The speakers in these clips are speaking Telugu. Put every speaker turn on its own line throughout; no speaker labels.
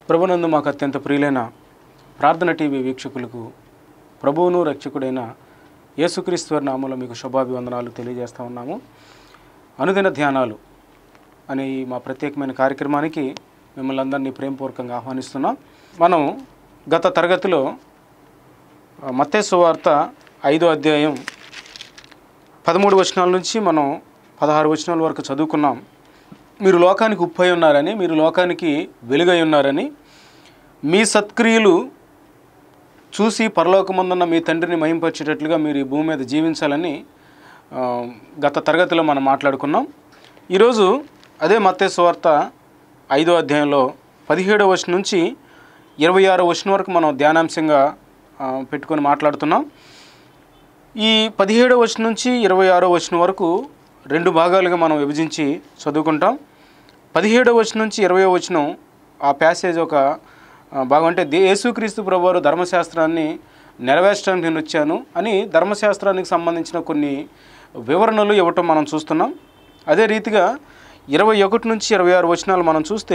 ప్రభునందు మాకు అత్యంత ప్రియులైన ప్రార్థన టీవీ వీక్షకులకు ప్రభువును రక్షకుడైన యేసుక్రీశ్వర నామంలో మీకు శుభాభివందనాలు తెలియజేస్తా ఉన్నాము అనుదిన ధ్యానాలు అనే ఈ మా ప్రత్యేకమైన కార్యక్రమానికి మిమ్మల్ని అందరినీ ప్రేమపూర్వకంగా ఆహ్వానిస్తున్నాం మనం గత తరగతిలో మత్తేసు వార్త ఐదో అధ్యాయం పదమూడు వచనాల నుంచి మనం పదహారు వచనాల వరకు చదువుకున్నాం మీరు లోకానికి ఉప్పై ఉన్నారని మీరు లోకానికి వెలుగై ఉన్నారని మీ సత్క్రియలు చూసి పరలోకమందున్న మీ తండ్రిని మహింపరిచేటట్లుగా మీరు ఈ భూమి మీద జీవించాలని ఆ, గత తరగతిలో మనం మాట్లాడుకున్నాం ఈరోజు అదే మత్తేసు వార్త ఐదో అధ్యాయంలో పదిహేడవ వచనం నుంచి ఇరవై ఆరో వచనం వరకు మనం ధ్యానాంశంగా ఆ, పెట్టుకొని మాట్లాడుతున్నాం ఈ పదిహేడవ వచనం నుంచి ఇరవై ఆరో వచనం వరకు రెండు భాగాలుగా మనం విభజించి చదువుకుంటాం పదిహేడవ వచనం నుంచి ఇరవై వచనం ఆ ప్యాసేజ్ ఒక ఆ, భాగం అంటే దే యేసుక్రీస్తు ప్రభువారు ధర్మశాస్త్రాన్ని నెరవేర్చడానికి నేను వచ్చాను అని ధర్మశాస్త్రానికి సంబంధించిన కొన్ని వివరణలు ఇవ్వటం మనం చూస్తున్నాం అదే రీతిగా ఇరవై ఒకటి నుంచి ఇరవై ఆరు వచనాలు మనం చూస్తే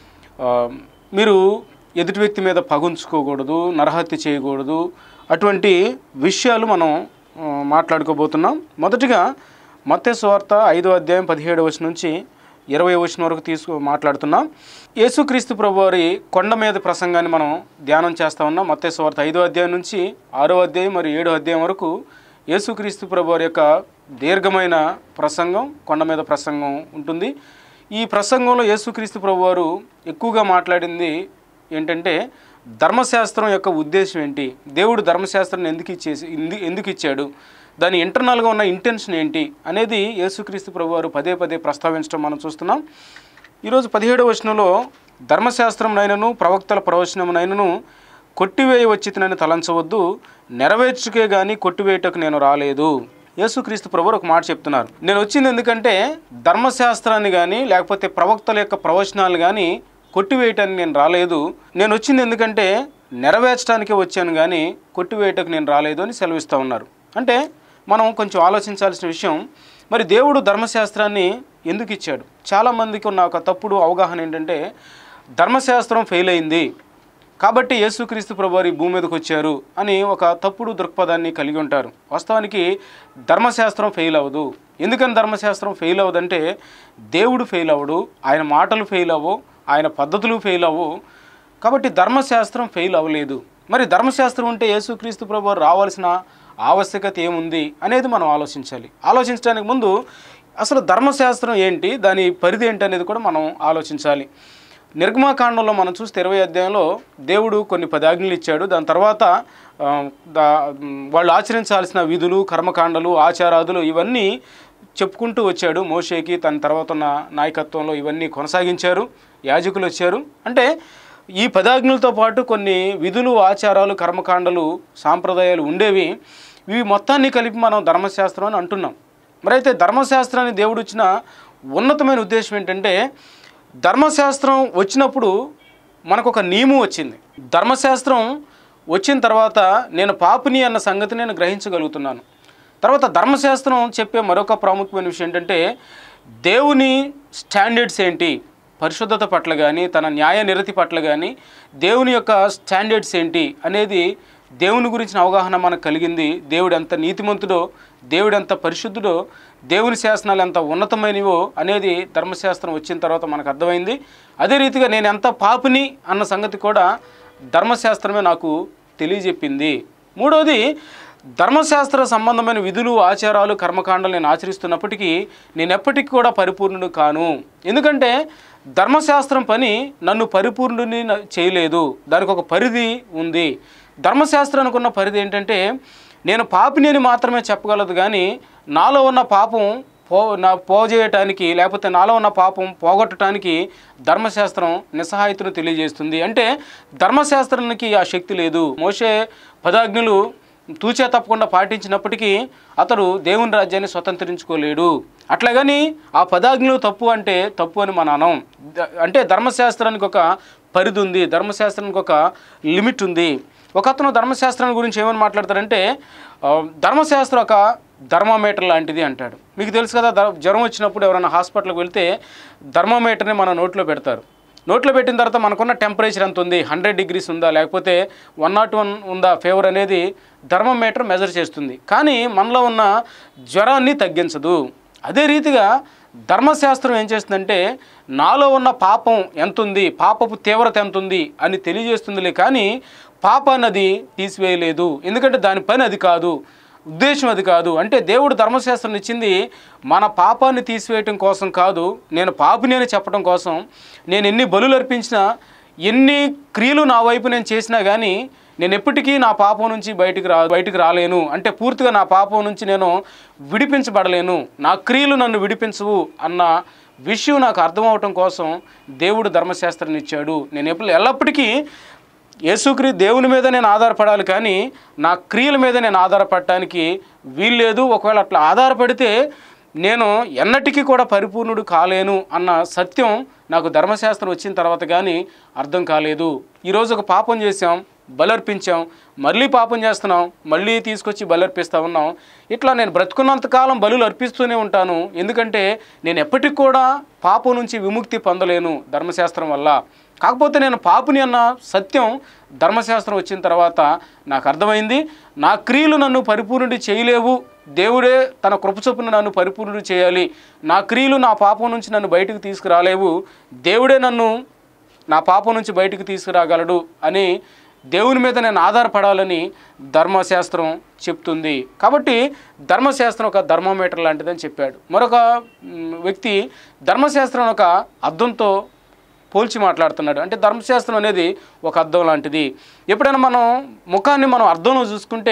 ఆ, మీరు ఎదుటి వ్యక్తి మీద పగుంచుకోకూడదు నరహత్య చేయకూడదు అటువంటి విషయాలు మనం ఆ, మాట్లాడుకోబోతున్నాం మొదటిగా మత్తయి సువార్త ఐదో అధ్యాయం పదిహేడు వచనం నుంచి ఇరవై వచనం వరకు తీసుకు మాట్లాడుతున్నాం యేసుక్రీస్తు ప్రభు వారి కొండ మీద ప్రసంగాన్ని మనం ధ్యానం చేస్తా ఉన్నాం మత్తయి సువార్త ఐదో అధ్యాయం నుంచి ఆరో అధ్యాయం మరియు ఏడో అధ్యాయం వరకు యేసుక్రీస్తు ప్రభు వారి యొక్క దీర్ఘమైన ప్రసంగం కొండ మీద ప్రసంగం ఉంటుంది ఈ ప్రసంగంలో యేసుక్రీస్తు ప్రభు వారు ఎక్కువగా మాట్లాడింది ఏంటంటే ధర్మశాస్త్రం యొక్క ఉద్దేశం ఏంటి దేవుడు ధర్మశాస్త్రాన్ని ఎందుకు ఇచ్చేసి ఎందు- ఎందుకు ఇచ్చాడు దాని ఇంటర్నల్గా ఉన్న ఇంటెన్షన్ ఏంటి అనేది యేసుక్రీస్తు ప్రభు వారు పదే పదే ప్రస్తావించడం మనం చూస్తున్నాం ఈరోజు పదిహేడవ వచనంలో ధర్మశాస్త్రంనైనను ప్రవక్తల ప్రవచనమునైనను కొట్టివేయ వచ్చితనని తలంచవద్దు నెరవేర్చుకే కానీ కొట్టివేయటకు నేను రాలేదు యేసుక్రీస్తు ప్రభు ఒక మాట చెప్తున్నారు నేను వచ్చింది ఎందుకంటే ధర్మశాస్త్రాన్ని కానీ లేకపోతే ప్రవక్తల యొక్క ప్రవచనాలు కానీ కొట్టివేయటానికి నేను రాలేదు నేను వచ్చింది ఎందుకంటే నెరవేర్చడానికే వచ్చాను కానీ కొట్టివేయటకు నేను రాలేదు అని సెలవిస్తూ ఉన్నారు అంటే మనం కొంచెం ఆలోచించాల్సిన విషయం మరి దేవుడు ధర్మశాస్త్రాన్ని ఎందుకు ఇచ్చాడు చాలామందికి ఉన్న ఒక తప్పుడు అవగాహన ఏంటంటే ధర్మశాస్త్రం ఫెయిల్ అయింది కాబట్టి యేసుక్రీస్తు ప్రభువారి భూమి మీదకి వచ్చారు అని ఒక తప్పుడు దృక్పథాన్ని కలిగి ఉంటారు వాస్తవానికి ధర్మశాస్త్రం ఫెయిల్ అవ్వదు ఎందుకని ధర్మశాస్త్రం ఫెయిల్ అవ్వదంటే దేవుడు ఫెయిల్ అవ్వడు ఆయన మాటలు ఫెయిల్ అవ్వవు ఆయన పద్ధతులు ఫెయిల్ అవ్వవు కాబట్టి ధర్మశాస్త్రం ఫెయిల్ అవ్వలేదు మరి ధర్మశాస్త్రం ఉంటే యేసుక్రీస్తు ప్రభు రావాల్సిన ఆవశ్యకత ఏముంది అనేది మనం ఆలోచించాలి ఆలోచించడానికి ముందు అసలు ధర్మశాస్త్రం ఏంటి దాని పరిధి ఏంటి అనేది కూడా మనం ఆలోచించాలి నిర్గమాకాండంలో మనం చూస్తే ఇరవై అధ్యాయంలో దేవుడు కొన్ని పది ఆజ్ఞలు ఇచ్చాడు దాని తర్వాత ఆ, దా వాళ్ళు ఆచరించాల్సిన విధులు కర్మకాండలు ఆచారాదులు ఇవన్నీ చెప్పుకుంటూ వచ్చాడు మోషేకి తన తర్వాత ఉన్న నాయకత్వంలో ఇవన్నీ కొనసాగించారు యాజకులు వచ్చారు అంటే ఈ పదాజ్ఞలతో పాటు కొన్ని విధులు ఆచారాలు కర్మకాండలు సాంప్రదాయాలు ఉండేవి ఇవి మొత్తాన్ని కలిపి మనం ధర్మశాస్త్రం అని అంటున్నాం మరి అయితే ధర్మశాస్త్రాన్ని దేవుడు ఇచ్చిన ఉన్నతమైన ఉద్దేశం ఏంటంటే ధర్మశాస్త్రం వచ్చినప్పుడు మనకు ఒక నియమం వచ్చింది ధర్మశాస్త్రం వచ్చిన తర్వాత నేను పాపిని అన్న సంగతి నేను గ్రహించగలుగుతున్నాను తర్వాత ధర్మశాస్త్రం చెప్పే మరొక ప్రాముఖ్యమైన విషయం ఏంటంటే దేవుని స్టాండర్డ్స్ ఏంటి పరిశుద్ధత పట్ల కానీ తన న్యాయ నిరతి పట్ల కానీ దేవుని యొక్క స్టాండర్డ్స్ ఏంటి అనేది దేవుని గురించిన అవగాహన మనకు కలిగింది దేవుడు ఎంత నీతిమంతుడో దేవుడు ఎంత పరిశుద్ధుడో దేవుని శాసనాలు ఎంత ఉన్నతమైనవో అనేది ధర్మశాస్త్రం వచ్చిన తర్వాత మనకు అర్థమైంది అదే రీతిగా నేను ఎంత పాపిని అన్న సంగతి కూడా ధర్మశాస్త్రమే నాకు తెలియజెప్పింది మూడవది ధర్మశాస్త్ర సంబంధమైన విధులు ఆచారాలు కర్మకాండలు నేను ఆచరిస్తున్నప్పటికీ నేను ఎప్పటికీ కూడా పరిపూర్ణుడు కాను ఎందుకంటే ధర్మశాస్త్రం పని నన్ను పరిపూర్ణుని న- చేయలేదు దానికి ఒక పరిధి ఉంది ధర్మశాస్త్రానికి ఉన్న పరిధి ఏంటంటే నేను పాపిని అని మాత్రమే చెప్పగలదు కానీ నాలో ఉన్న పాపం పో నా పోజేయటానికి లేకపోతే నాలో ఉన్న పాపం పోగొట్టడానికి ధర్మశాస్త్రం నిస్సహాయతను తెలియజేస్తుంది అంటే ధర్మశాస్త్రానికి ఆ శక్తి లేదు మోషే పదాజ్ఞలు తూచే తప్పకుండా పాటించినప్పటికీ అతడు దేవుని రాజ్యాన్ని స్వతంత్రించుకోలేడు అట్లాగని ఆ పదాజ్ఞలు తప్పు అంటే తప్పు అని మన అనం ద- అంటే ధర్మశాస్త్రానికి ఒక పరిధి ఉంది ధర్మశాస్త్రానికి ఒక లిమిట్ ఉంది ఒక అతను ధర్మశాస్త్రం గురించి ఏమని మాట్లాడతారంటే ఆ, ధర్మశాస్త్రం ఒక ధర్మోమీటర్ లాంటిది అంటాడు మీకు తెలుసు కదా ధర్- జ్వరం వచ్చినప్పుడు ఎవరైనా హాస్పిటల్కి వెళ్తే ధర్మోమీటర్ని మన నోట్లో పెడతారు నోట్లో పెట్టిన తర్వాత మనకున్న టెంపరేచర్ ఎంత ఉంది హండ్రెడ్ డిగ్రీస్ ఉందా లేకపోతే వన్ నాట్ వన్ ఉందా ఫీవర్ అనేది థర్మోమీటర్ మెజర్ చేస్తుంది కానీ మనలో ఉన్న జ్వరాన్ని తగ్గించదు అదే రీతిగా ధర్మశాస్త్రం ఏం చేస్తుందంటే నాలో ఉన్న పాపం ఎంత ఉంది పాపపు తీవ్రత ఎంత ఉంది అని తెలియజేస్తుందిలే కానీ పాపాన్ని అది తీసివేయలేదు ఎందుకంటే దాని పని అది కాదు ఉద్దేశం అది కాదు అంటే దేవుడు ధర్మశాస్త్రం ఇచ్చింది మన పాపాన్ని తీసివేయటం కోసం కాదు నేను పాపిని అని చెప్పడం కోసం నేను ఎన్ని బలులు అర్పించినా ఎన్ని క్రియలు నా వైపు నేను చేసినా కానీ నేను ఎప్పటికీ నా పాపం నుంచి బయటికి రా బయటికి రాలేను అంటే పూర్తిగా నా పాపం నుంచి నేను విడిపించబడలేను నా క్రియలు నన్ను విడిపించవు అన్న విషయం నాకు అర్థమవటం కోసం దేవుడు ధర్మశాస్త్రాన్ని ఇచ్చాడు నేను ఎప్పుడు ఎల్లప్పటికీ యేసుక్రీ దేవుని మీద నేను ఆధారపడాలి కానీ నా క్రియల మీద నేను ఆధారపడటానికి వీల్లేదు ఒకవేళ అట్లా ఆధారపడితే నేను ఎన్నటికీ కూడా పరిపూర్ణుడు కాలేను అన్న సత్యం నాకు ధర్మశాస్త్రం వచ్చిన తర్వాత కానీ అర్థం కాలేదు ఈరోజు ఒక పాపం చేసాం బలర్పించాం మళ్ళీ పాపం చేస్తున్నాం మళ్ళీ తీసుకొచ్చి బలర్పిస్తూ ఉన్నాం ఇట్లా నేను బ్రతుకున్నంత కాలం బలులు అర్పిస్తూనే ఉంటాను ఎందుకంటే నేను ఎప్పటికి కూడా పాపం నుంచి విముక్తి పొందలేను ధర్మశాస్త్రం వల్ల కాకపోతే నేను పాపుని అన్న సత్యం ధర్మశాస్త్రం వచ్చిన తర్వాత నాకు అర్థమైంది నా క్రియలు నన్ను పరిపూర్ణుడి చేయలేవు దేవుడే తన కృపచొప్పున నన్ను పరిపూర్ణుడు చేయాలి నా క్రియలు నా పాపం నుంచి నన్ను బయటకు తీసుకురాలేవు దేవుడే నన్ను నా పాపం నుంచి బయటకు తీసుకురాగలడు అని దేవుని మీద నేను ఆధారపడాలని ధర్మశాస్త్రం చెప్తుంది కాబట్టి ధర్మశాస్త్రం ఒక ధర్మోమీటర్ లాంటిదని చెప్పాడు మరొక మ్, వ్యక్తి ధర్మశాస్త్రం ఒక అద్దంతో పోల్చి మాట్లాడుతున్నాడు అంటే ధర్మశాస్త్రం అనేది ఒక అద్దం లాంటిది ఎప్పుడైనా మనం ముఖాన్ని మనం అర్థంలో చూసుకుంటే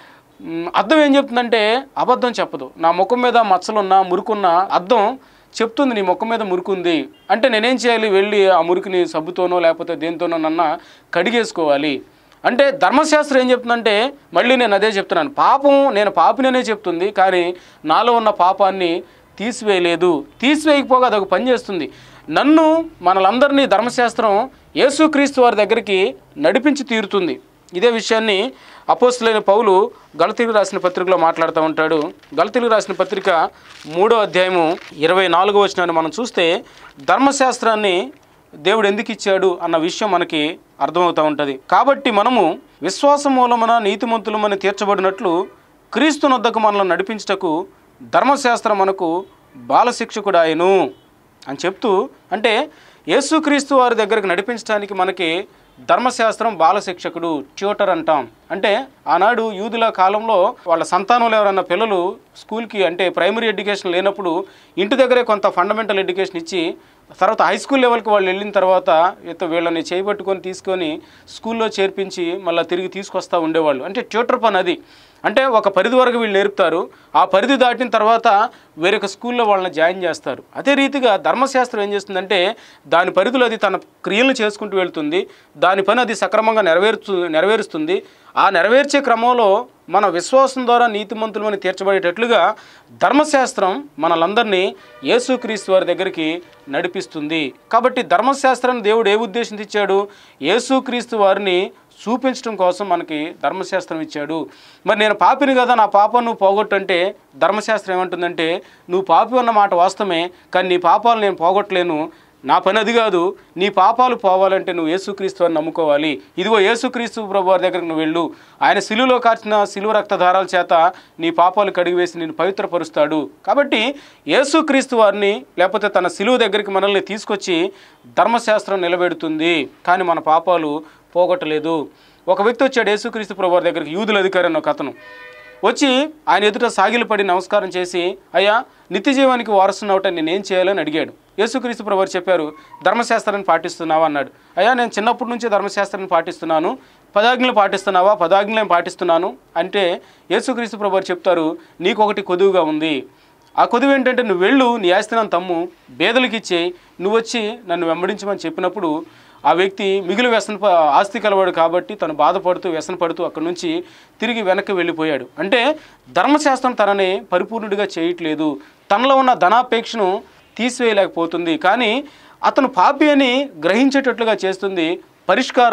మ్, అద్దం ఏం చెప్తుందంటే అబద్ధం చెప్పదు నా ముఖం మీద మచ్చలున్న మురుకున్న అద్దం చెప్తుంది నీ ముఖం మీద మురుకుంది అంటే నేనేం చేయాలి వెళ్ళి ఆ మురికిని సబ్బుతోనో లేకపోతే దేనితోనో నన్న కడిగేసుకోవాలి అంటే ధర్మశాస్త్రం ఏం చెప్తుందంటే మళ్ళీ నేను అదే చెప్తున్నాను పాపం నేను పాపిననే చెప్తుంది కానీ నాలో ఉన్న పాపాన్ని తీసివేయలేదు తీసివేయకపోగా అదొక పని చేస్తుంది నన్ను మనలందరినీ ధర్మశాస్త్రం యేసుక్రీస్తు వారి దగ్గరికి నడిపించి తీరుతుంది ఇదే విషయాన్ని అపోస్తులైన పౌలు గలతీలు రాసిన పత్రికలో మాట్లాడుతూ ఉంటాడు గలతీలు రాసిన పత్రిక మూడో అధ్యాయము ఇరవై నాలుగో వచనాన్ని మనం చూస్తే ధర్మశాస్త్రాన్ని దేవుడు ఎందుకు ఇచ్చాడు అన్న విషయం మనకి అర్థమవుతూ ఉంటుంది కాబట్టి మనము విశ్వాసం మూలమున నీతిమంతులమని తీర్చబడినట్లు క్రీస్తు నొద్దకు మనల్ని నడిపించుటకు ధర్మశాస్త్రం మనకు బాలశిక్షకుడాయను అని చెప్తూ అంటే యేసుక్రీస్తు వారి దగ్గరకు నడిపించడానికి మనకి ధర్మశాస్త్రం బాలశిక్షకుడు ట్యూటర్ అంటాం అంటే ఆనాడు యూదుల కాలంలో వాళ్ళ సంతానంలో ఎవరన్నా పిల్లలు స్కూల్కి అంటే ప్రైమరీ ఎడ్యుకేషన్ లేనప్పుడు ఇంటి దగ్గరే కొంత ఫండమెంటల్ ఎడ్యుకేషన్ ఇచ్చి తర్వాత హై స్కూల్ లెవెల్కి వాళ్ళు వెళ్ళిన తర్వాత ఇత వీళ్ళని చేయబట్టుకొని తీసుకొని స్కూల్లో చేర్పించి మళ్ళీ తిరిగి తీసుకొస్తూ ఉండేవాళ్ళు అంటే ట్యూటర్ పని అది అంటే ఒక పరిధి వరకు వీళ్ళు నేర్పుతారు ఆ పరిధి దాటిన తర్వాత వేరొక స్కూల్లో వాళ్ళని జాయిన్ చేస్తారు అదే రీతిగా ధర్మశాస్త్రం ఏం చేస్తుందంటే దాని పరిధిలో అది తన క్రియలను చేసుకుంటూ వెళ్తుంది దాని పని అది సక్రమంగా నెరవేర్చు నెరవేరుస్తుంది ఆ నెరవేర్చే క్రమంలో మన విశ్వాసం ద్వారా నీతిమంతులమని తీర్చబడేటట్లుగా ధర్మశాస్త్రం మనలందరినీ యేసుక్రీస్తు వారి దగ్గరికి నడిపిస్తుంది కాబట్టి ధర్మశాస్త్రాన్ని దేవుడు ఏ ఉద్దేశం ఇచ్చాడు యేసుక్రీస్తు వారిని చూపించడం కోసం మనకి ధర్మశాస్త్రం ఇచ్చాడు మరి నేను పాపిని కదా నా పాపం నువ్వు పోగొట్టంటే ధర్మశాస్త్రం ఏమంటుందంటే నువ్వు పాపి అన్న మాట వాస్తవమే కానీ నీ పాపాలు నేను పోగొట్టలేను నా పని అది కాదు నీ పాపాలు పోవాలంటే నువ్వు యేసుక్రీస్తు అని నమ్ముకోవాలి ఇదిగో యేసుక్రీస్తు ప్రభు వారి దగ్గరకు నువ్వు వెళ్ళు ఆయన సిలువలో కార్చిన సిలువ రక్తధారాల చేత నీ పాపాలు కడిగివేసి నేను పవిత్రపరుస్తాడు కాబట్టి యేసుక్రీస్తు వారిని లేకపోతే తన సిలువ దగ్గరికి మనల్ని తీసుకొచ్చి ధర్మశాస్త్రం నిలబెడుతుంది కానీ మన పాపాలు పోగొట్టలేదు ఒక వ్యక్తి వచ్చాడు యేసుక్రీస్తు ప్రభు వారి దగ్గరికి యూదుల అధికారి అన్న ఒక అతను వచ్చి ఆయన ఎదుట సాగిలపడి నమస్కారం చేసి అయ్యా నిత్య జీవానికి వారసున్నవట నేనేం చేయాలని అడిగాడు యేసుక్రీస్తు ప్రభు వారు చెప్పారు ధర్మశాస్త్రాన్ని పాటిస్తున్నావా అన్నాడు అయ్యా నేను చిన్నప్పటి నుంచే ధర్మశాస్త్రాన్ని పాటిస్తున్నాను పదాజ్ఞలు పాటిస్తున్నావా పదాజ్ఞలను పాటిస్తున్నాను అంటే యేసుక్రీస్తు ప్రభు వారు చెప్తారు నీకు ఒకటి కొదువుగా ఉంది ఆ కొదువు ఏంటంటే నువ్వు వెళ్ళు నీ ఆస్తినాన్ని తమ్ము బేదలకు ఇచ్చే నువ్వు వచ్చి నన్ను వెంబడించమని చెప్పినప్పుడు ఆ వ్యక్తి మిగిలి వ్యసన ప- ఆస్తి కలవాడు కాబట్టి తను బాధపడుతూ వ్యసన పడుతూ అక్కడి నుంచి తిరిగి వెనక్కి వెళ్ళిపోయాడు అంటే ధర్మశాస్త్రం తనని పరిపూర్ణుడిగా చేయట్లేదు తనలో ఉన్న ధనాపేక్షను తీసివేయలేకపోతుంది కానీ అతను పాపి అని గ్రహించేటట్లుగా చేస్తుంది పరిష్కారం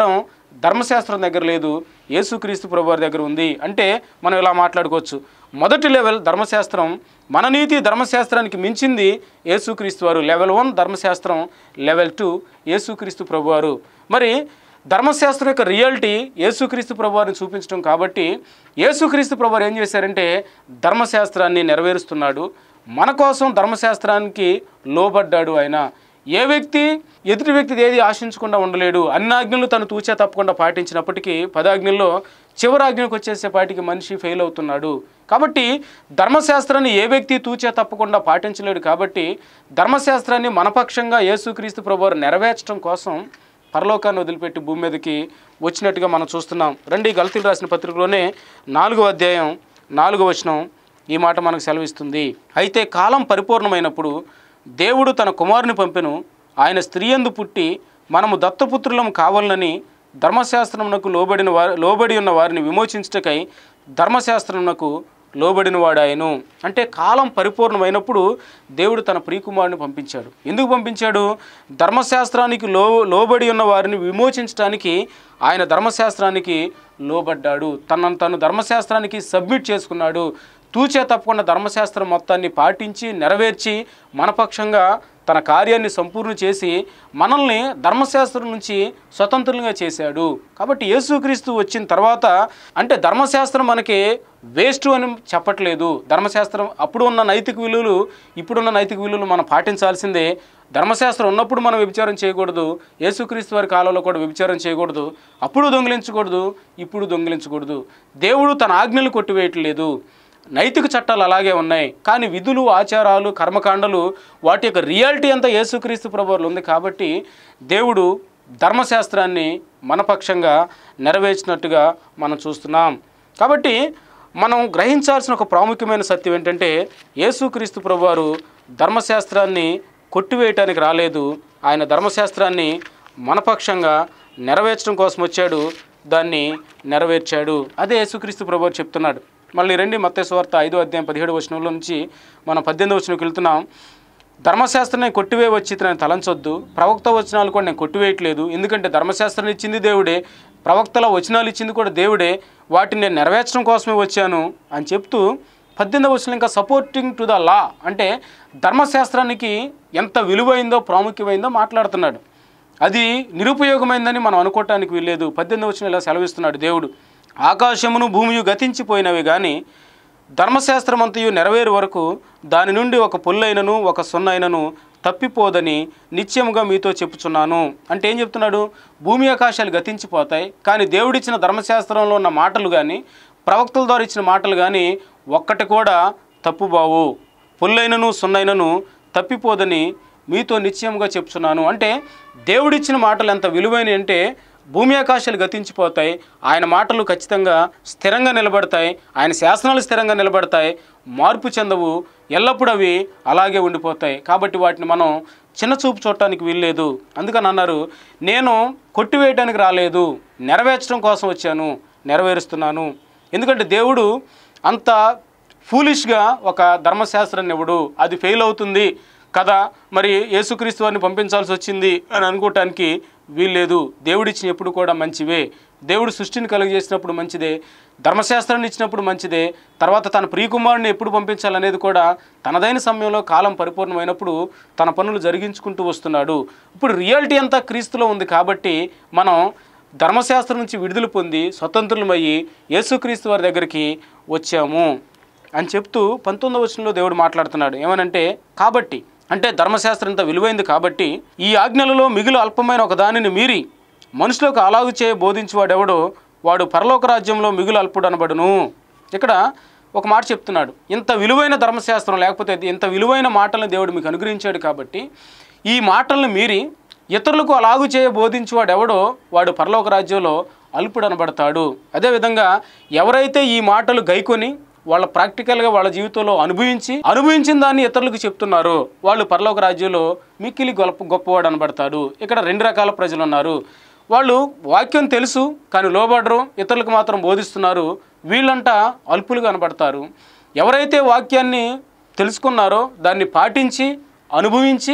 ధర్మశాస్త్రం దగ్గర లేదు యేసుక్రీస్తు ప్రభు వారి దగ్గర ఉంది అంటే మనం ఇలా మాట్లాడుకోవచ్చు మొదటి లెవెల్ ధర్మశాస్త్రం మన నీతి ధర్మశాస్త్రానికి మించింది యేసుక్రీస్తు వారు లెవెల్ వన్ ధర్మశాస్త్రం లెవెల్ టూ యేసుక్రీస్తు ప్రభు వారు మరి ధర్మశాస్త్రం యొక్క రియాలిటీ యేసుక్రీస్తు ప్రభువారిని చూపించడం కాబట్టి యేసుక్రీస్తు ప్రభువారు ఏం చేశారంటే ధర్మశాస్త్రాన్ని నెరవేరుస్తున్నాడు మన కోసం ధర్మశాస్త్రానికి లోబడ్డాడు ఆయన ఏ వ్యక్తి ఎదుటి వ్యక్తిది ఏది ఆశించకుండా ఉండలేడు అన్ని ఆజ్ఞలు తను తూచా తప్పకుండా పాటించినప్పటికీ పదాజ్ఞల్లో చివరి ఆజ్ఞకు వచ్చేసేపాటికి మనిషి ఫెయిల్ అవుతున్నాడు కాబట్టి ధర్మశాస్త్రాన్ని ఏ వ్యక్తి తూచా తప్పకుండా పాటించలేడు కాబట్టి ధర్మశాస్త్రాన్ని మనపక్షంగా యేసుక్రీస్తు ప్రభువారు నెరవేర్చడం కోసం పరలోకాన్ని వదిలిపెట్టి భూమి మీదకి వచ్చినట్టుగా మనం చూస్తున్నాం రండి గలతీలు రాసిన పత్రికలోనే నాలుగో అధ్యాయం నాలుగో వచనం ఈ మాట మనకు సెలవిస్తుంది అయితే కాలం పరిపూర్ణమైనప్పుడు దేవుడు తన కుమారుని పంపెను ఆయన స్త్రీయందు పుట్టి మనము దత్తపుత్రులం కావాలని ధర్మశాస్త్రమునకు లోబడిన వారి లోబడి ఉన్న వారిని విమోచించుటకై ధర్మశాస్త్రమునకు లోబడిన వాడాయను అంటే కాలం పరిపూర్ణమైనప్పుడు దేవుడు తన ప్రియకుమారుని పంపించాడు ఎందుకు పంపించాడు ధర్మశాస్త్రానికి లో లోబడి ఉన్న వారిని విమోచించడానికి ఆయన ధర్మశాస్త్రానికి లోబడ్డాడు తనను తను ధర్మశాస్త్రానికి సబ్మిట్ చేసుకున్నాడు తూచే తప్పకుండా ధర్మశాస్త్రం మొత్తాన్ని పాటించి నెరవేర్చి మనపక్షంగా తన కార్యాన్ని సంపూర్ణ చేసి మనల్ని ధర్మశాస్త్రం నుంచి స్వతంత్రులుగా చేశాడు కాబట్టి యేసుక్రీస్తు వచ్చిన తర్వాత అంటే ధర్మశాస్త్రం మనకి వేస్ట్ అని చెప్పట్లేదు ధర్మశాస్త్రం అప్పుడు ఉన్న నైతిక విలువలు ఇప్పుడున్న నైతిక విలువలు మనం పాటించాల్సిందే ధర్మశాస్త్రం ఉన్నప్పుడు మనం వ్యభిచారం చేయకూడదు యేసుక్రీస్తు వారి కాలంలో కూడా వ్యభిచారం చేయకూడదు అప్పుడు దొంగిలించకూడదు ఇప్పుడు దొంగిలించకూడదు దేవుడు తన ఆజ్ఞలు కొట్టివేయట్లేదు నైతిక చట్టాలు అలాగే ఉన్నాయి కానీ విధులు ఆచారాలు కర్మకాండలు వాటి యొక్క రియాలిటీ అంతా యేసుక్రీస్తు ప్రభువులు ఉంది కాబట్టి దేవుడు ధర్మశాస్త్రాన్ని మనపక్షంగా నెరవేర్చినట్టుగా మనం చూస్తున్నాం కాబట్టి మనం గ్రహించాల్సిన ఒక ప్రాముఖ్యమైన సత్యం ఏంటంటే యేసుక్రీస్తు ప్రభువారు ధర్మశాస్త్రాన్ని కొట్టివేయటానికి రాలేదు ఆయన ధర్మశాస్త్రాన్ని మనపక్షంగా నెరవేర్చడం కోసం వచ్చాడు దాన్ని నెరవేర్చాడు అదే యేసుక్రీస్తు ప్రభువారు చెప్తున్నాడు మళ్ళీ రండి మత్తేశ్వార్త ఐదో అధ్యాయం పదిహేడు వచనంలో నుంచి మనం పద్దెనిమిది వచనంకి వెళ్తున్నాం ధర్మశాస్త్రం నేను కొట్టివే వచ్చి నేను తలంచొద్దు ప్రవక్త వచనాలు కూడా నేను కొట్టివేయట్లేదు ఎందుకంటే ధర్మశాస్త్రం ఇచ్చింది దేవుడే ప్రవక్తల వచనాలు ఇచ్చింది కూడా దేవుడే వాటిని నేను నెరవేర్చడం కోసమే వచ్చాను అని చెప్తూ పద్దెనిమిది వచనం ఇంకా సపోర్టింగ్ టు ద లా అంటే ధర్మశాస్త్రానికి ఎంత విలువైందో ప్రాముఖ్యమైందో మాట్లాడుతున్నాడు అది నిరుపయోగమైందని మనం అనుకోవటానికి వీల్లేదు పద్దెనిమిది వచ్చిన ఇలా సెలవిస్తున్నాడు దేవుడు ఆకాశమును భూమియు గతించిపోయినవి కానీ ధర్మశాస్త్రమంతయు నెరవేరు వరకు దాని నుండి ఒక పొల్లైనను ఒక సున్నైనను తప్పిపోదని నిత్యముగా మీతో చెప్పుచున్నాను అంటే ఏం చెప్తున్నాడు భూమి ఆకాశాలు గతించిపోతాయి కానీ దేవుడిచ్చిన ధర్మశాస్త్రంలో ఉన్న మాటలు కానీ ప్రవక్తల ద్వారా ఇచ్చిన మాటలు కానీ ఒక్కటి కూడా తప్పుబావు పొల్లైనను సున్నైనను తప్పిపోదని మీతో నిశ్చయంగా చెప్తున్నాను అంటే దేవుడిచ్చిన మాటలు ఎంత విలువైనవి అంటే భూమి ఆకాశాలు గతించిపోతాయి ఆయన మాటలు ఖచ్చితంగా స్థిరంగా నిలబడతాయి ఆయన శాసనాలు స్థిరంగా నిలబడతాయి మార్పు చెందవు ఎల్లప్పుడూ అవి అలాగే ఉండిపోతాయి కాబట్టి వాటిని మనం చిన్న చూపు చూడటానికి వీల్లేదు అందుకని అన్నారు నేను కొట్టివేయడానికి రాలేదు నెరవేర్చడం కోసం వచ్చాను నెరవేరుస్తున్నాను ఎందుకంటే దేవుడు అంత ఫూలిష్గా ఒక ధర్మశాస్త్రాన్ని ఇవ్వడు అది ఫెయిల్ అవుతుంది కదా మరి యేసుక్రీస్తు వారిని పంపించాల్సి వచ్చింది అని అనుకోవటానికి వీల్లేదు దేవుడిచ్చిన ఎప్పుడు కూడా మంచివే దేవుడు సృష్టిని కలుగజేసినప్పుడు మంచిదే ధర్మశాస్త్రాన్ని ఇచ్చినప్పుడు మంచిదే తర్వాత తన ప్రియకుమారుని ఎప్పుడు పంపించాలనేది కూడా తనదైన సమయంలో కాలం పరిపూర్ణమైనప్పుడు తన పనులు జరిగించుకుంటూ వస్తున్నాడు ఇప్పుడు రియాలిటీ అంతా క్రీస్తులో ఉంది కాబట్టి మనం ధర్మశాస్త్రం నుంచి విడుదల పొంది స్వతంత్రులమయ్యి యేసుక్రీస్తు వారి దగ్గరికి వచ్చాము అని చెప్తూ పంతొమ్మిదవ వచనంలో దేవుడు మాట్లాడుతున్నాడు ఏమనంటే కాబట్టి అంటే ధర్మశాస్త్రం ఇంత విలువైంది కాబట్టి ఈ ఆజ్ఞలలో మిగులు అల్పమైన ఒక దానిని మీరి మనుషులకు అలాగు చేయ బోధించేవాడెవడో వాడు పరలోక రాజ్యంలో మిగులు అల్పుడు అనబడును ఇక్కడ ఒక మాట చెప్తున్నాడు ఇంత విలువైన ధర్మశాస్త్రం లేకపోతే ఇంత విలువైన మాటలను దేవుడు మీకు అనుగ్రహించాడు కాబట్టి ఈ మాటలను మీరి ఇతరులకు అలాగు చేయ బోధించేవాడు ఎవడో వాడు పరలోక రాజ్యంలో అల్పుడు అనబడతాడు అదేవిధంగా ఎవరైతే ఈ మాటలు గైకొని వాళ్ళ ప్రాక్టికల్గా వాళ్ళ జీవితంలో అనుభవించి అనుభవించిన దాన్ని ఇతరులకు చెప్తున్నారో వాళ్ళు పరలోక రాజ్యంలో మిక్కిలి గొప్ప గొప్పవాడు అనబడతాడు ఇక్కడ రెండు రకాల ప్రజలు ఉన్నారు వాళ్ళు వాక్యం తెలుసు కానీ లోబడరు ఇతరులకు మాత్రం బోధిస్తున్నారు వీళ్ళంట అల్పులుగా కనబడతారు ఎవరైతే వాక్యాన్ని తెలుసుకున్నారో దాన్ని పాటించి అనుభవించి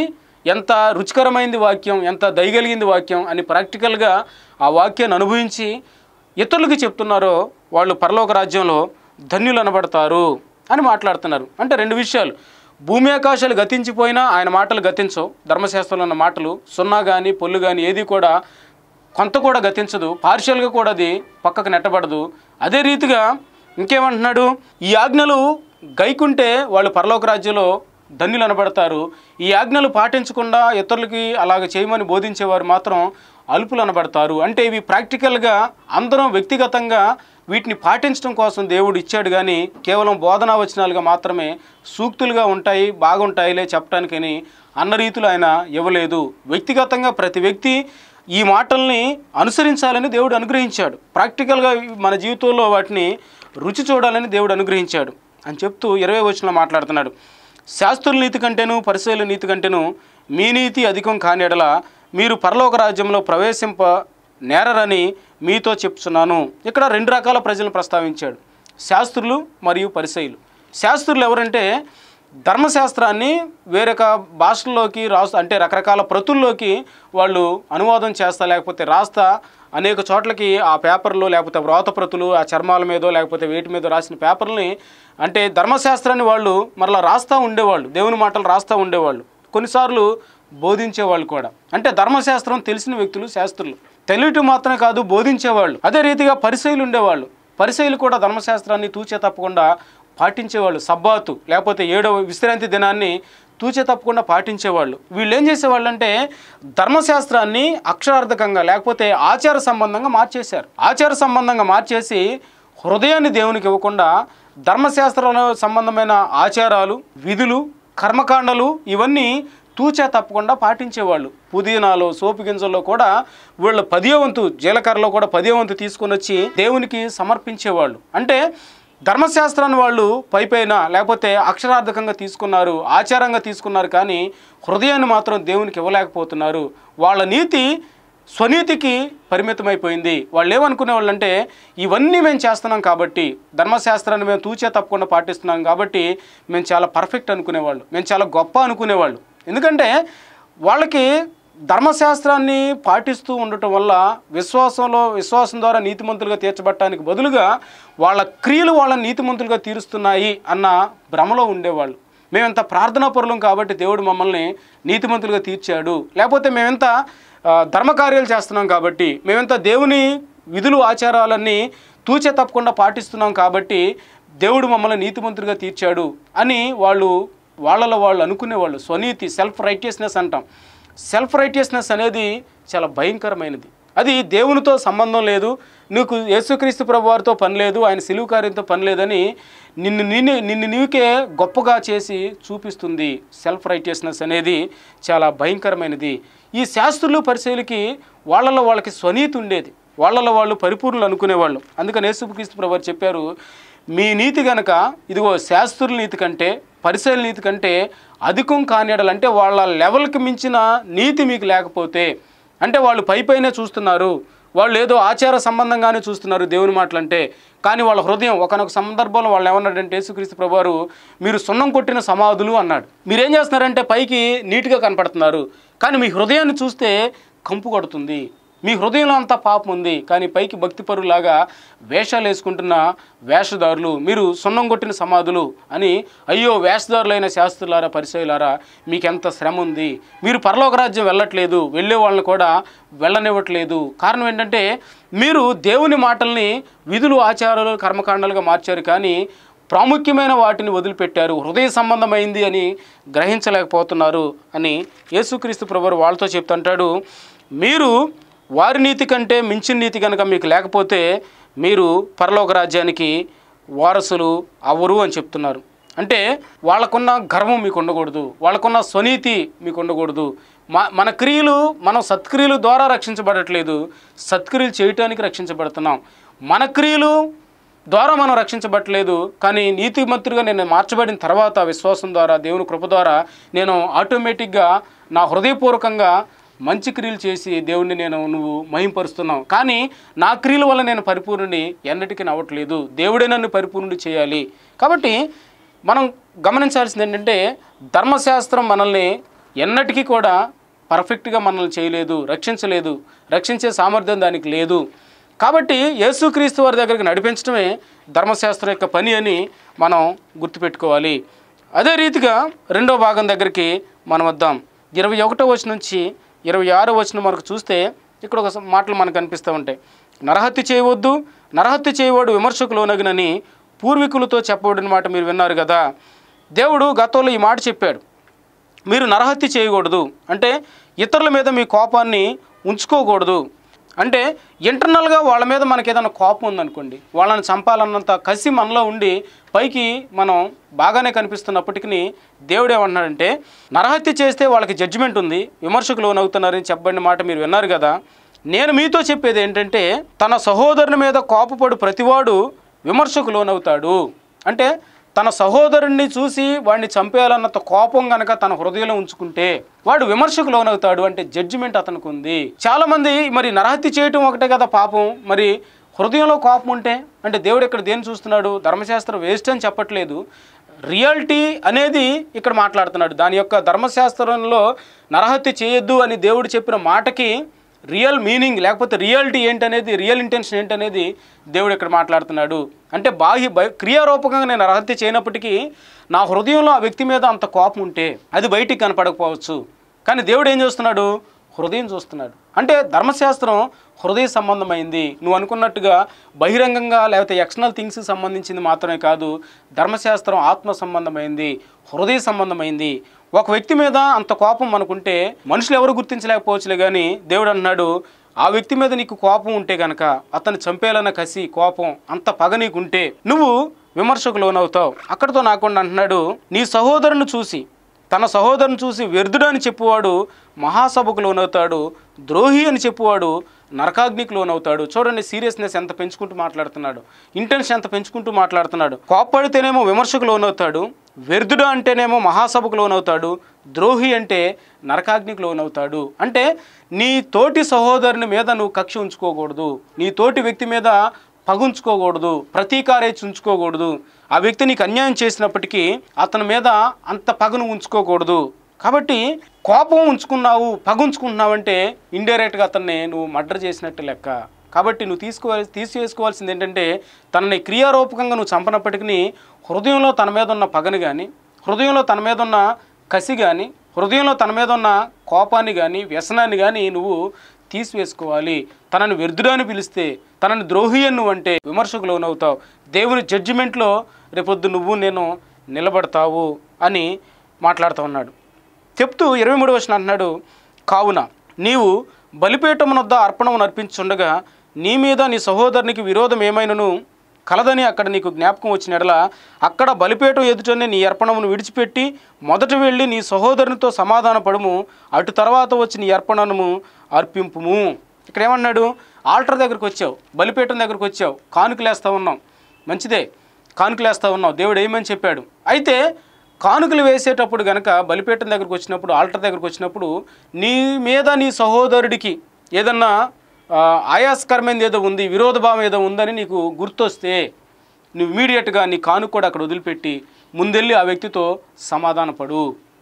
ఎంత రుచికరమైంది వాక్యం ఎంత దయగలిగింది వాక్యం అని ప్రాక్టికల్గా ఆ వాక్యాన్ని అనుభవించి ఇతరులకు చెప్తున్నారో వాళ్ళు పరలోక రాజ్యంలో ధన్యులు అనబడతారు అని మాట్లాడుతున్నారు అంటే రెండు విషయాలు భూమి ఆకాశాలు గతించిపోయినా ఆయన మాటలు గతించవు ధర్మశాస్త్రంలో ఉన్న మాటలు సున్నా కానీ పొల్లు కానీ ఏది కూడా కొంత కూడా గతించదు పార్షియల్గా కూడా అది పక్కకు నెట్టబడదు అదే రీతిగా ఇంకేమంటున్నాడు ఈ ఆజ్ఞలు గైకుంటే వాళ్ళు పరలోక రాజ్యంలో ధన్యులు అనబడతారు ఈ ఆజ్ఞలు పాటించకుండా ఇతరులకి అలాగ చేయమని బోధించేవారు మాత్రం అల్పులు అనబడతారు అంటే ఇవి ప్రాక్టికల్గా అందరం వ్యక్తిగతంగా వీటిని పాటించడం కోసం దేవుడు ఇచ్చాడు కానీ కేవలం బోధనా వచనాలుగా మాత్రమే సూక్తులుగా ఉంటాయి బాగుంటాయిలే చెప్పడానికని అన్న రీతిలో ఆయన ఇవ్వలేదు వ్యక్తిగతంగా ప్రతి వ్యక్తి ఈ మాటల్ని అనుసరించాలని దేవుడు అనుగ్రహించాడు ప్రాక్టికల్గా మన జీవితంలో వాటిని రుచి చూడాలని దేవుడు అనుగ్రహించాడు అని చెప్తూ ఇరవై వచనంలో మాట్లాడుతున్నాడు శాస్త్రుల నీతి కంటేను పరిశీల నీతి కంటేను మీ నీతి అధికం కానియడల మీరు పరలోక రాజ్యంలో ప్రవేశింప నేరరని మీతో చెప్తున్నాను ఇక్కడ రెండు రకాల ప్రజలను ప్రస్తావించాడు శాస్త్రులు మరియు పరిసయులు శాస్త్రులు ఎవరంటే ధర్మశాస్త్రాన్ని వేరొక భాషల్లోకి రాస్తా అంటే రకరకాల ప్రతుల్లోకి వాళ్ళు అనువాదం చేస్తా లేకపోతే రాస్తా అనేక చోట్లకి ఆ పేపర్లు లేకపోతే వ్రాత ప్రతులు ఆ చర్మాల మీదో లేకపోతే వేటి మీద రాసిన పేపర్లని అంటే ధర్మశాస్త్రాన్ని వాళ్ళు మరలా రాస్తూ ఉండేవాళ్ళు దేవుని మాటలు రాస్తూ ఉండేవాళ్ళు కొన్నిసార్లు బోధించేవాళ్ళు కూడా అంటే ధర్మశాస్త్రం తెలిసిన వ్యక్తులు శాస్త్రులు తెలియటం మాత్రమే కాదు బోధించేవాళ్ళు అదే రీతిగా పరిశైలు ఉండేవాళ్ళు పరిశైలు కూడా ధర్మశాస్త్రాన్ని తూచే తప్పకుండా పాటించేవాళ్ళు సబ్బాతు లేకపోతే ఏడవ విశ్రాంతి దినాన్ని తూచే తప్పకుండా పాటించేవాళ్ళు వీళ్ళు ఏం చేసేవాళ్ళు అంటే ధర్మశాస్త్రాన్ని అక్షరార్థకంగా లేకపోతే ఆచార సంబంధంగా మార్చేశారు ఆచార సంబంధంగా మార్చేసి హృదయాన్ని దేవునికి ఇవ్వకుండా ధర్మశాస్త్రంలో సంబంధమైన ఆచారాలు విధులు కర్మకాండలు ఇవన్నీ తూచా తప్పకుండా పాటించేవాళ్ళు పుదీనాలో సోపు గింజల్లో కూడా వీళ్ళ పదియో వంతు జీలకర్రలో కూడా పదియో వంతు తీసుకొని వచ్చి దేవునికి సమర్పించేవాళ్ళు అంటే ధర్మశాస్త్రాన్ని వాళ్ళు పైపైన లేకపోతే అక్షరార్థకంగా తీసుకున్నారు ఆచారంగా తీసుకున్నారు కానీ హృదయాన్ని మాత్రం దేవునికి ఇవ్వలేకపోతున్నారు వాళ్ళ నీతి స్వనీతికి పరిమితమైపోయింది వాళ్ళు ఏమనుకునే వాళ్ళు అంటే ఇవన్నీ మేము చేస్తున్నాం కాబట్టి ధర్మశాస్త్రాన్ని మేము తూచే తప్పకుండా పాటిస్తున్నాం కాబట్టి మేము చాలా పర్ఫెక్ట్ అనుకునేవాళ్ళు మేము చాలా గొప్ప అనుకునేవాళ్ళు ఎందుకంటే వాళ్ళకి ధర్మశాస్త్రాన్ని పాటిస్తూ ఉండటం వల్ల విశ్వాసంలో విశ్వాసం ద్వారా నీతిమంతులుగా తీర్చబడటానికి బదులుగా వాళ్ళ క్రియలు వాళ్ళ నీతిమంతులుగా తీరుస్తున్నాయి అన్న భ్రమలో ఉండేవాళ్ళు మేమెంత ప్రార్థనా పరులం కాబట్టి దేవుడు మమ్మల్ని నీతిమంతులుగా తీర్చాడు లేకపోతే మేమెంత ఆ, ధర్మకార్యాలు చేస్తున్నాం కాబట్టి మేమెంత దేవుని విధులు ఆచారాలన్నీ తూచే తప్పకుండా పాటిస్తున్నాం కాబట్టి దేవుడు మమ్మల్ని నీతిమంతులుగా తీర్చాడు అని వాళ్ళు వాళ్ళలో వాళ్ళు అనుకునేవాళ్ళు స్వనీతి సెల్ఫ్ రైటియస్నెస్ అంటాం సెల్ఫ్ రైటియస్నెస్ అనేది చాలా భయంకరమైనది అది దేవునితో సంబంధం లేదు నీకు యేసుక్రీస్తు ప్రభు వారితో పని లేదు ఆయన సిలువు కార్యంతో పని లేదని నిన్ను నిన్ను నిన్ను నీకే గొప్పగా చేసి చూపిస్తుంది సెల్ఫ్ రైటియస్నెస్ అనేది చాలా భయంకరమైనది ఈ శాస్త్రులు పరిశీలికి వాళ్ళలో వాళ్ళకి స్వనీతి ఉండేది వాళ్ళలో వాళ్ళు పరిపూర్ణులు అనుకునేవాళ్ళు అందుకని యేసుక్రీస్తు ప్రభు వారు చెప్పారు మీ నీతి గనక ఇదిగో శాస్త్రుల నీతి కంటే పరిశీలన నీతి కంటే అధికం కానియడాలంటే వాళ్ళ లెవెల్కి మించిన నీతి మీకు లేకపోతే అంటే వాళ్ళు పై పైనే చూస్తున్నారు వాళ్ళు ఏదో ఆచార సంబంధంగానే చూస్తున్నారు దేవుని మాటలు అంటే కానీ వాళ్ళ హృదయం ఒకనొక సందర్భంలో వాళ్ళు ఏమన్నాడంటే యేసుక్రీస్తు ప్రభువారు మీరు సున్నం కొట్టిన సమాధులు అన్నాడు మీరేం చేస్తున్నారంటే పైకి నీట్గా కనపడుతున్నారు కానీ మీ హృదయాన్ని చూస్తే కంపు కొడుతుంది మీ హృదయంలో అంతా పాపం ఉంది కానీ పైకి భక్తి పరులాగా వేషాలు వేసుకుంటున్న వేషధారులు మీరు సున్నం కొట్టిన సమాధులు అని అయ్యో వేషధారులైన శాస్త్రులారా పరిచయులారా మీకు ఎంత శ్రమ ఉంది మీరు పరలోక రాజ్యం వెళ్ళట్లేదు వెళ్ళే వాళ్ళని కూడా వెళ్ళనివ్వట్లేదు కారణం ఏంటంటే మీరు దేవుని మాటల్ని విధులు ఆచారాలు కర్మకాండాలుగా మార్చారు కానీ ప్రాముఖ్యమైన వాటిని వదిలిపెట్టారు హృదయ సంబంధమైంది అని గ్రహించలేకపోతున్నారు అని యేసుక్రీస్తు ప్రభువారు వాళ్ళతో చెప్తుంటాడు మీరు వారి నీతి కంటే మించిన నీతి కనుక మీకు లేకపోతే మీరు పరలోక రాజ్యానికి వారసులు అవ్వరు అని చెప్తున్నారు అంటే వాళ్ళకున్న గర్వం మీకు ఉండకూడదు వాళ్ళకున్న స్వనీతి మీకు ఉండకూడదు మా మన క్రియలు మనం సత్క్రియలు ద్వారా రక్షించబడట్లేదు సత్క్రియలు చేయటానికి రక్షించబడుతున్నాం మన క్రియలు ద్వారా మనం రక్షించబట్టలేదు కానీ నీతిమంతుడిగా నేను మార్చబడిన తర్వాత విశ్వాసం ద్వారా దేవుని కృప ద్వారా నేను ఆటోమేటిక్గా నా హృదయపూర్వకంగా మంచి క్రియలు చేసి దేవుణ్ణి నేను నువ్వు మహింపరుస్తున్నావు కానీ నా క్రియల వల్ల నేను పరిపూర్ణుని ఎన్నటికీ నవ్వట్లేదు దేవుడే నన్ను పరిపూర్ణుడి చేయాలి కాబట్టి మనం గమనించాల్సింది ఏంటంటే ధర్మశాస్త్రం మనల్ని ఎన్నటికీ కూడా పర్ఫెక్ట్గా మనల్ని చేయలేదు రక్షించలేదు రక్షించే సామర్థ్యం దానికి లేదు కాబట్టి యేసుక్రీస్తు వారి దగ్గరికి నడిపించడమే ధర్మశాస్త్రం యొక్క పని అని మనం గుర్తుపెట్టుకోవాలి అదే రీతిగా రెండో భాగం దగ్గరికి మనం వద్దాం ఇరవై ఒకటో వచ్చిన నుంచి ఇరవై ఆరో వచ్చిన మనకు చూస్తే ఇక్కడ ఒక మాటలు మనకు కనిపిస్తూ ఉంటాయి నరహత్య చేయవద్దు నరహత్య చేయవాడు విమర్శకు లోనగినని పూర్వీకులతో చెప్పబడిన మాట మీరు విన్నారు కదా దేవుడు గతంలో ఈ మాట చెప్పాడు మీరు నరహత్య చేయకూడదు అంటే ఇతరుల మీద మీ కోపాన్ని ఉంచుకోకూడదు అంటే ఇంటర్నల్గా వాళ్ళ మీద మనకి ఏదైనా కోపం ఉందనుకోండి వాళ్ళని చంపాలన్నంత కసి మనలో ఉండి పైకి మనం బాగానే కనిపిస్తున్నప్పటికీ దేవుడు ఏమంటున్నాడంటే నరహత్య చేస్తే వాళ్ళకి జడ్జిమెంట్ ఉంది విమర్శకులు లోనవుతున్నారని చెప్పబడిన మాట మీరు విన్నారు కదా నేను మీతో చెప్పేది ఏంటంటే తన సహోదరుని మీద కోపపడు ప్రతివాడు విమర్శకు లోనవుతాడు అంటే తన సహోదరుణ్ణి చూసి వాడిని చంపేయాలన్నంత కోపం గనక తన హృదయంలో ఉంచుకుంటే వాడు విమర్శకు లోనవుతాడు అంటే జడ్జిమెంట్ అతనికి ఉంది చాలా మంది మరి నరహత్య చేయటం ఒకటే కదా పాపం మరి హృదయంలో కోపం ఉంటే అంటే దేవుడు ఇక్కడ దేన్ని చూస్తున్నాడు ధర్మశాస్త్రం వేస్ట్ అని చెప్పట్లేదు రియాలిటీ అనేది ఇక్కడ మాట్లాడుతున్నాడు దాని యొక్క ధర్మశాస్త్రంలో నరహత్య చేయొద్దు అని దేవుడు చెప్పిన మాటకి రియల్ మీనింగ్ లేకపోతే రియాలిటీ ఏంటనేది రియల్ ఇంటెన్షన్ ఏంటనేది దేవుడు ఇక్కడ మాట్లాడుతున్నాడు అంటే బాహ్య బయ క్రియారూపకంగా నేను అర్హత్య చేయనప్పటికీ నా హృదయంలో ఆ వ్యక్తి మీద అంత కోపం ఉంటే అది బయటికి కనపడకపోవచ్చు కానీ దేవుడు ఏం చేస్తున్నాడు హృదయం చూస్తున్నాడు అంటే ధర్మశాస్త్రం హృదయ సంబంధమైంది నువ్వు అనుకున్నట్టుగా బహిరంగంగా లేకపోతే ఎక్స్టర్నల్ థింగ్స్కి సంబంధించింది మాత్రమే కాదు ధర్మశాస్త్రం ఆత్మ సంబంధమైంది హృదయ సంబంధమైంది ఒక వ్యక్తి మీద అంత కోపం మనకుంటే మనుషులు ఎవరు గుర్తించలేకపోవచ్చులే కానీ దేవుడు అన్నాడు ఆ వ్యక్తి మీద నీకు కోపం ఉంటే గనక అతన్ని చంపేయాలన్న కసి కోపం అంత పగ నీకుంటే నువ్వు విమర్శకు లోనవుతావు అక్కడితో నాకుండా అంటున్నాడు నీ సహోదరుని చూసి తన సహోదరుని చూసి వ్యర్థుడు అని చెప్పువాడు మహాసభకు లోనవుతాడు ద్రోహి అని చెప్పువాడు నరకాగ్నికి లోనవుతాడు చూడండి సీరియస్నెస్ ఎంత పెంచుకుంటూ మాట్లాడుతున్నాడు ఇంటెన్షన్ ఎంత పెంచుకుంటూ మాట్లాడుతున్నాడు కోప్పడితేనేమో విమర్శకు లోనవుతాడు వ్యర్థుడు అంటేనేమో మహాసభకు లోనవుతాడు ద్రోహి అంటే నరకాగ్నికి లోనవుతాడు అంటే నీ తోటి సహోదరుని మీద నువ్వు కక్ష ఉంచుకోకూడదు నీ తోటి వ్యక్తి మీద పగుంచుకోకూడదు ప్రతీకారేచి ఉంచుకోకూడదు ఆ వ్యక్తి నీకు అన్యాయం చేసినప్పటికీ అతని మీద అంత పగను ఉంచుకోకూడదు కాబట్టి కోపం ఉంచుకున్నావు పగ ఉంచుకుంటున్నావంటే ఇండైరెక్ట్గా అతన్ని నువ్వు మర్డర్ చేసినట్టు లెక్క కాబట్టి నువ్వు తీసుకోవాలి తీసివేసుకోవాల్సింది ఏంటంటే తనని క్రియారూపకంగా నువ్వు చంపనప్పటికీ హృదయంలో తన మీద ఉన్న పగని కానీ హృదయంలో తన మీద ఉన్న కసి కానీ హృదయంలో తన మీద ఉన్న కోపాన్ని కానీ వ్యసనాన్ని కానీ నువ్వు తీసివేసుకోవాలి తనని వ్యర్థుడు అని పిలిస్తే తనని ద్రోహి అని నువ్వు అంటే విమర్శకు లోనవుతావు దేవుని జడ్జిమెంట్లో రేపొద్దు నువ్వు నేను నిలబడతావు అని మాట్లాడుతూ ఉన్నాడు చెప్తూ ఇరవై మూడు వచ్చిన అంటున్నాడు కావున నీవు బలిపీఠమునొద్ద అర్పణము అర్పించుండగా నీ మీద నీ సహోదరునికి విరోధం ఏమైనను కలదని అక్కడ నీకు జ్ఞాపకం వచ్చిన ఎడల అక్కడ బలిపీఠం ఎదుటనే నీ అర్పణమును విడిచిపెట్టి మొదట వెళ్ళి నీ సహోదరునితో సమాధాన పడుము అటు తర్వాత వచ్చి నీ అర్పణను అర్పింపుము ఇక్కడ ఏమన్నాడు ఆల్టర్ దగ్గరికి వచ్చావు బలిపీఠం దగ్గరికి వచ్చావు కానుకలేస్తా ఉన్నాం మంచిదే కానుకలేస్తా ఉన్నావు దేవుడు ఏమని చెప్పాడు అయితే కానుకలు వేసేటప్పుడు గనక బలిపీఠం దగ్గరకు వచ్చినప్పుడు ఆల్టర్ దగ్గరకు వచ్చినప్పుడు నీ మీద నీ సహోదరుడికి ఏదన్నా ఆ, ఆయాస్కరమైనది ఏదో ఉంది విరోధభావం ఏదో ఉందని నీకు గుర్తొస్తే నువ్వు ఇమీడియట్గా నీ కానుక కూడా అక్కడ వదిలిపెట్టి ముందెళ్ళి ఆ వ్యక్తితో సమాధానపడు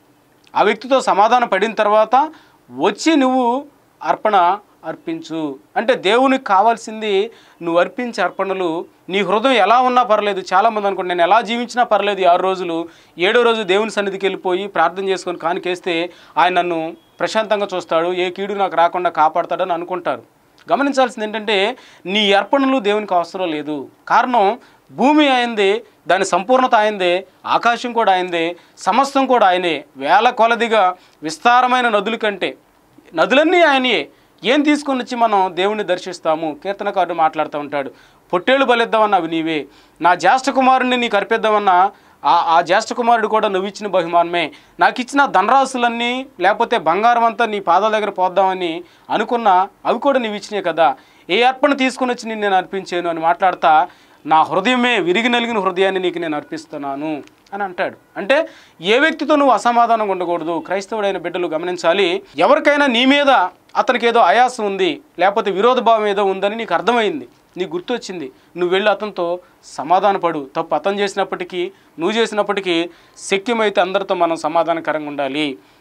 ఆ వ్యక్తితో సమాధానం పడిన తర్వాత వచ్చి నువ్వు అర్పణ అర్పించు అంటే దేవునికి కావాల్సింది నువ్వు అర్పించే అర్పణలు నీ హృదయం ఎలా ఉన్నా పర్లేదు చాలామంది అనుకోండి నేను ఎలా జీవించినా పర్లేదు ఈ ఆరు రోజులు ఏడో రోజు దేవుని సన్నిధికి వెళ్ళిపోయి ప్రార్థన చేసుకొని కానికేస్తే ఆయన నన్ను ప్రశాంతంగా చూస్తాడు ఏ కీడు నాకు రాకుండా కాపాడతాడని అనుకుంటారు గమనించాల్సింది ఏంటంటే నీ అర్పణలు దేవునికి అవసరం లేదు కారణం భూమి అయిందే దాని సంపూర్ణత అయిందే ఆకాశం కూడా అయిందే సమస్తం కూడా ఆయనే వేల కొలదిగా విస్తారమైన నదుల కంటే నదులన్నీ ఆయనయే ఏం తీసుకొని వచ్చి మనం దేవుణ్ణి దర్శిస్తాము కీర్తనకారుడు మాట్లాడుతూ ఉంటాడు పొట్టేళ్ళు బలిద్దామన్నా అవి నీవే నా జ్యేష్ఠ కుమారుణ్ణి నీకు అర్పిద్దామన్నా ఆ ఆ జ్యేష్ఠ కుమారుడు కూడా నువ్వు ఇచ్చిన బహుమానమే నాకు ఇచ్చిన ధనరాశులన్నీ లేకపోతే బంగారం అంతా నీ పాదాల దగ్గర పోద్దామని అనుకున్నా అవి కూడా నువ్వు ఇచ్చినాయి కదా ఏ అర్పణ తీసుకుని వచ్చి నిన్ను నేను అర్పించాను అని మాట్లాడతా నా హృదయమే విరిగి నలిగిన హృదయాన్ని నీకు నేను అర్పిస్తున్నాను అని అంటాడు అంటే ఏ వ్యక్తితో నువ్వు అసమాధానంగా ఉండకూడదు క్రైస్తవుడైన బిడ్డలు గమనించాలి ఎవరికైనా నీ మీద అతనికి ఏదో ఆయాసం ఉంది లేకపోతే విరోధభావం ఏదో ఉందని నీకు అర్థమైంది నీకు గుర్తొచ్చింది నువ్వు వెళ్ళి అతనితో సమాధానపడు తప్పు అతను చేసినప్పటికీ నువ్వు చేసినప్పటికీ శక్యమైతే అందరితో మనం సమాధానకరంగా ఉండాలి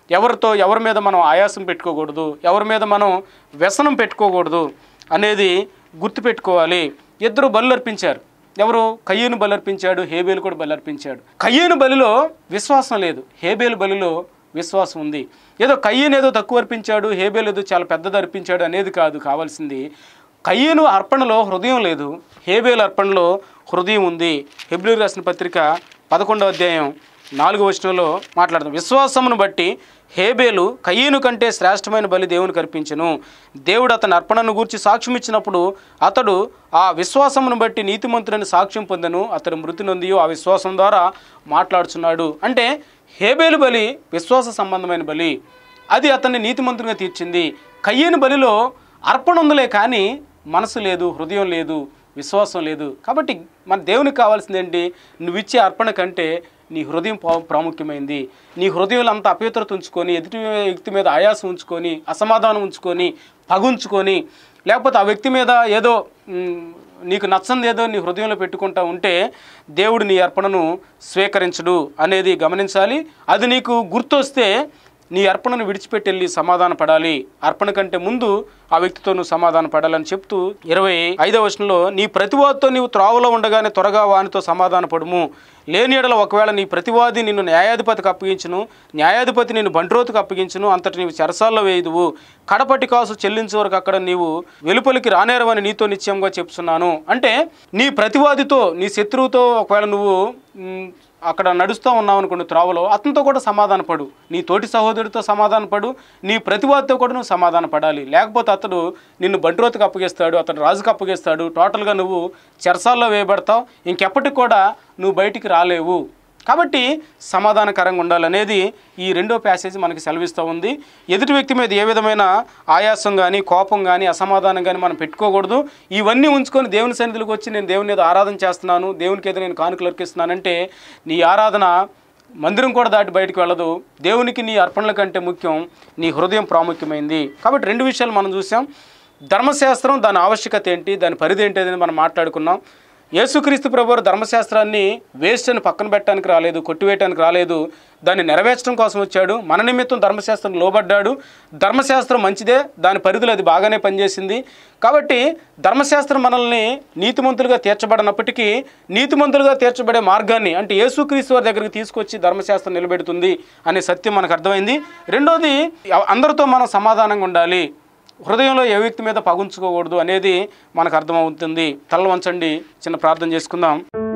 ఎవరితో ఎవరి మీద మనం ఆయాసం పెట్టుకోకూడదు ఎవరి మీద మనం వ్యసనం పెట్టుకోకూడదు అనేది గుర్తుపెట్టుకోవాలి ఇద్దరు బలు అర్పించారు ఎవరు కయ్యూను బలి అర్పించాడు హేబేలు కూడా బలి అర్పించాడు కయ్యూను బలిలో విశ్వాసం లేదు హేబేలు బలిలో విశ్వాసం ఉంది ఏదో కయ్యను ఏదో తక్కువ అర్పించాడు హేబేలు ఏదో చాలా పెద్దది అర్పించాడు అనేది కాదు కావాల్సింది కయ్యను అర్పణలో హృదయం లేదు హేబేలు అర్పణలో హృదయం ఉంది హెబ్లీ రాసిన పత్రిక పదకొండవ అధ్యాయం నాలుగో వచనంలో మాట్లాడదాం విశ్వాసమును బట్టి హేబేలు కయ్యను కంటే శ్రేష్టమైన బలి దేవునికి అర్పించెను దేవుడు అతని అర్పణను గూర్చి సాక్ష్యం ఇచ్చినప్పుడు అతడు ఆ విశ్వాసమును బట్టి నీతిమంతుడని సాక్ష్యం పొందను అతడు మృతి నొందియో ఆ విశ్వాసం ద్వారా మాట్లాడుచున్నాడు అంటే హేబేలు బలి విశ్వాస సంబంధమైన బలి అది అతన్ని నీతిమంతునిగా తీర్చింది కయ్యను బలిలో అర్పణ ఉందిలే కానీ మనసు లేదు హృదయం లేదు విశ్వాసం లేదు కాబట్టి మన దేవునికి కావాల్సింది ఏంటి నువ్వు ఇచ్చే అర్పణ కంటే నీ హృదయం పా- ప్రాముఖ్యమైంది నీ హృదయంలో అంత అపవిత్రత ఉంచుకొని ఎదుటి వ్యక్తి మీద ఆయాసం ఉంచుకొని అసమాధానం ఉంచుకొని పగుంచుకొని లేకపోతే ఆ వ్యక్తి మీద ఏదో మ్, నీకు నచ్చంది ఏదో నీ హృదయంలో పెట్టుకుంటా ఉంటే దేవుడు నీ అర్పణను స్వీకరించడు అనేది గమనించాలి అది నీకు గుర్తొస్తే నీ అర్పణను విడిచిపెట్టి వెళ్ళి సమాధాన పడాలి అర్పణ కంటే ముందు ఆ వ్యక్తితో నువ్వు సమాధాన పడాలని చెప్తూ ఇరవై ఐదవ వచనంలో నీ ప్రతివాదితో నీవు త్రోవలో ఉండగానే త్వరగా వానితో సమాధాన పడుము లేని ఎడల ఒకవేళ నీ ప్రతివాది నిన్ను న్యాయాధిపతికి అప్పగించును న్యాయాధిపతి నిన్ను బంట్రోతుకు అప్పగించును అంతటి నీవు చెరసాల్లో వేయుదువు కడపటి కాసు చెల్లించే వరకు అక్కడ నీవు వెలుపలికి రానేరవని నీతో నిశ్చయంగా చెప్తున్నాను అంటే నీ ప్రతివాదితో నీ శత్రువుతో ఒకవేళ నువ్వు మ్, అక్కడ నడుస్తూ ఉన్నావు అనుకోండి త్రోవలో అతనితో కూడా సమాధాన పడు నీ తోటి సహోదరుడితో సమాధాన పడు నీ ప్రతివాదితో కూడా నువ్వు సమాధాన పడాలి లేకపోతే అతడు నిన్ను బంట్రోతుకు అప్పగిస్తాడు అతడు రాజుకు అప్పగిస్తాడు టోటల్గా నువ్వు చెరసాల్లో వేయబడతావు ఇంకెప్పటికి కూడా నువ్వు బయటికి రాలేవు కాబట్టి సమాధానకరంగా ఉండాలనేది ఈ రెండో ప్యాసేజ్ మనకి సెలవిస్తూ ఉంది ఎదుటి వ్యక్తి మీద ఏ విధమైన ఆయాసం కానీ కోపం కానీ అసమాధానం కానీ మనం పెట్టుకోకూడదు ఇవన్నీ ఉంచుకొని దేవుని సన్నిధిలోకి వచ్చి నేను దేవుని ఏదో ఆరాధన చేస్తున్నాను దేవునికి ఏదో నేను కానుకలు అర్పిస్తున్నానంటే నీ ఆరాధన మందిరం కూడా దాటి బయటకు వెళ్ళదు దేవునికి నీ అర్పణల కంటే ముఖ్యం నీ హృదయం ప్రాముఖ్యమైంది కాబట్టి రెండు విషయాలు మనం చూసాం ధర్మశాస్త్రం దాని ఆవశ్యకత ఏంటి దాని పరిధి ఏంటి అనేది మనం మాట్లాడుకున్నాం యేసుక్రీస్తు ప్రభు ధర్మశాస్త్రాన్ని వేస్ట్ అని పక్కన పెట్టడానికి రాలేదు కొట్టివేయడానికి రాలేదు దాన్ని నెరవేర్చడం కోసం వచ్చాడు మన నిమిత్తం ధర్మశాస్త్రం లోబడ్డాడు ధర్మశాస్త్రం మంచిదే దాని పరిధిలో అది బాగానే పనిచేసింది కాబట్టి ధర్మశాస్త్రం మనల్ని నీతిమంతులుగా తీర్చబడినప్పటికీ నీతిమంతులుగా తీర్చబడే మార్గాన్ని అంటే యేసుక్రీస్తు వారి దగ్గరికి తీసుకొచ్చి ధర్మశాస్త్రం నిలబెడుతుంది అనే సత్యం మనకు అర్థమైంది రెండోది అందరితో మనం సమాధానంగా ఉండాలి హృదయంలో ఏ వ్యక్తి మీద పగుంచుకోకూడదు అనేది మనకు అర్థమవుతుంది తల వంచండి చిన్న ప్రార్థన చేసుకుందాం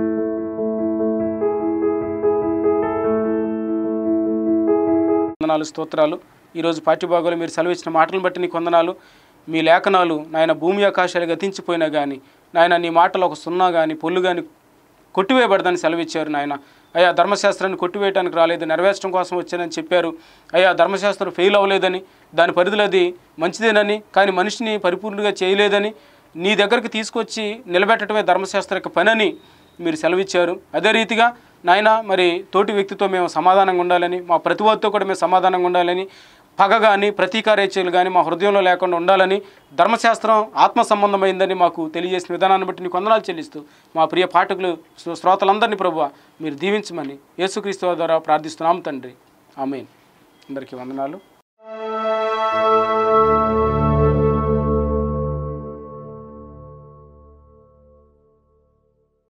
వందనాలు స్తోత్రాలు ఈరోజు పాఠ్యభాగంలో మీరు సెలవిచ్చిన మాటలను బట్టి నీ కొందనాలు మీ లేఖనాలు నాయన భూమి ఆకాశాలు గతించిపోయినా కానీ నాయన నీ మాటలు ఒక సున్నా కానీ పొల్లు కానీ కొట్టివేయబడదని సెలవిచ్చారు నాయన అయ్యా ధర్మశాస్త్రాన్ని కొట్టివేయడానికి రాలేదు నెరవేర్చడం కోసం వచ్చానని చెప్పారు అయ్యా ధర్మశాస్త్రం ఫెయిల్ అవ్వలేదని దాని పరిధిలో అది మంచిదేనని కానీ మనిషిని పరిపూర్ణంగా చేయలేదని నీ దగ్గరికి తీసుకొచ్చి నిలబెట్టడమే ధర్మశాస్త్ర యొక్క పనని మీరు సెలవిచ్చారు అదే రీతిగా నాయన మరి తోటి వ్యక్తితో మేము సమాధానంగా ఉండాలని మా ప్రతివాదితో కూడా మేము సమాధానంగా ఉండాలని పగ కానీ ప్రతీకారేచలు కానీ మా హృదయంలో లేకుండా ఉండాలని ధర్మశాస్త్రం ఆత్మ సంబంధమైందని మాకు తెలియజేసిన విధానాన్ని బట్టి నీకు వందనాలు చెల్లిస్తూ మా ప్రియ పాఠకులు శ్రో- శ్రోతలందరినీ ప్రభు మీరు దీవించమని యేసుక్రీస్తు ద్వారా ప్రార్థిస్తున్నాం తండ్రి ఆమెన్ అందరికీ వందనాలు